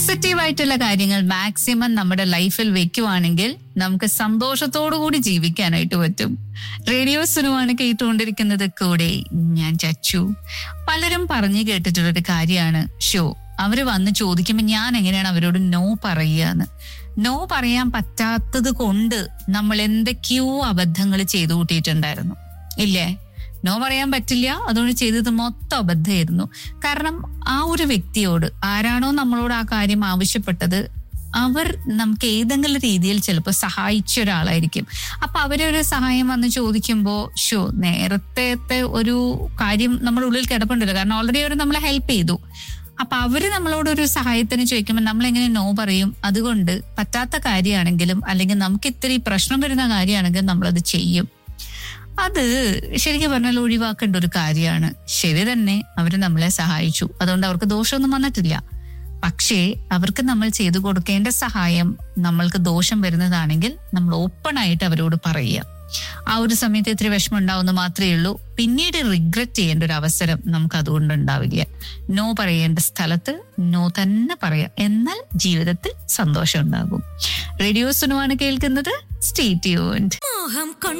positive ആയിട്ടുള്ള കാര്യങ്ങൾ maximum നമ്മുടെ ലൈഫിൽ വെക്കുവാണെങ്കിൽ നമുക്ക് സന്തോഷത്തോടു കൂടി ജീവിക്കാനായിട്ട് പറ്റും റേഡിയോ സിനിമയാണ് കേട്ടുകൊണ്ടിരിക്കുന്നത് കൂടെ ഞാൻ ചച്ചു പലരും പറഞ്ഞു കേട്ടിട്ടുള്ളൊരു കാര്യമാണ് ഷോ അവര് വന്ന് ചോദിക്കുമ്പോൾ ഞാൻ എങ്ങനെയാണ് അവരോട് നോ പറയുകയെന്ന് നോ പറയാൻ പറ്റാത്തത് കൊണ്ട് നമ്മൾ എന്തൊക്കെയോ അബദ്ധങ്ങൾ ചെയ്തു കൂട്ടിയിട്ടുണ്ടായിരുന്നു ഇല്ലേ നോ പറയാൻ പറ്റില്ല അതുകൊണ്ട് ചെയ്തത് മൊത്തം അബദ്ധമായിരുന്നു കാരണം ആ ഒരു വ്യക്തിയോട് ആരാണോ നമ്മളോട് ആ കാര്യം ആവശ്യപ്പെട്ടത് അവർ നമുക്ക് ഏതെങ്കിലും രീതിയിൽ ചിലപ്പോൾ സഹായിച്ച ഒരാളായിരിക്കും അപ്പൊ അവരെ ഒരു സഹായം വന്ന് ചോദിക്കുമ്പോൾ ഷോ നേരത്തെ ഒരു കാര്യം നമ്മുടെ ഉള്ളിൽ കിടപ്പുണ്ടല്ലോ കാരണം ഓൾറെഡി അവർ നമ്മളെ ഹെൽപ്പ് ചെയ്തു അപ്പൊ അവര് നമ്മളോട് ഒരു സഹായത്തിന് ചോദിക്കുമ്പോൾ നമ്മൾ എങ്ങനെ നോ പറയും അതുകൊണ്ട് പറ്റാത്ത കാര്യമാണെങ്കിലും അല്ലെങ്കിൽ നമുക്ക് ഇത്തിരി പ്രശ്നം വരുന്ന കാര്യമാണെങ്കിലും നമ്മളത് ചെയ്യും അത് ശരിക്കും പറഞ്ഞാൽ ഒഴിവാക്കേണ്ട ഒരു കാര്യമാണ് ശരി തന്നെ അവർ നമ്മളെ സഹായിച്ചു അതുകൊണ്ട് അവർക്ക് ദോഷമൊന്നും വന്നിട്ടില്ല പക്ഷേ അവർക്ക് നമ്മൾ ചെയ്തു കൊടുക്കേണ്ട സഹായം നമ്മൾക്ക് ദോഷം വരുന്നതാണെങ്കിൽ നമ്മൾ ഓപ്പൺ ആയിട്ട് അവരോട് പറയുക ആ ഒരു സമയത്ത് ഇത്തിരി വിഷമം ഉണ്ടാവുന്ന മാത്രമേ ഉള്ളൂ പിന്നീട് റിഗ്രറ്റ് ചെയ്യേണ്ട ഒരു അവസരം നമുക്ക് അതുകൊണ്ട് ഉണ്ടാവില്ല നോ പറയേണ്ട സ്ഥലത്ത് നോ തന്നെ പറയാം എന്നാൽ ജീവിതത്തിൽ സന്തോഷം ഉണ്ടാകും റേഡിയോ സുനുവാണ് കേൾക്കുന്നത് സ്റ്റേ ട്യൂൺഡ് മോഹം കൊണ്ട്